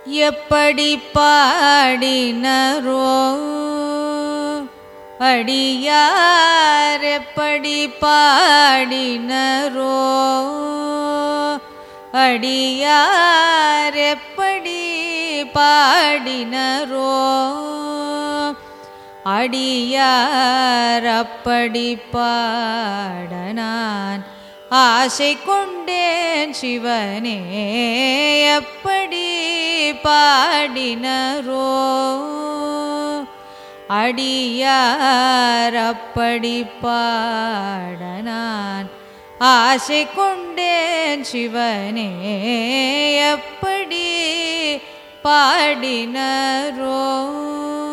எப்படி பாடினரோ அடியார் எப்படி பாடினரோ அடியார் எப்படி பாடினரோ அடியார் அப்படி பாட நான் ஆசை கொண்டேன் சிவனே எப்படி பாடினரோ அடியார் அப்படி பாட நான் ஆசை கொண்டேன் சிவனே எப்படி பாடினரோ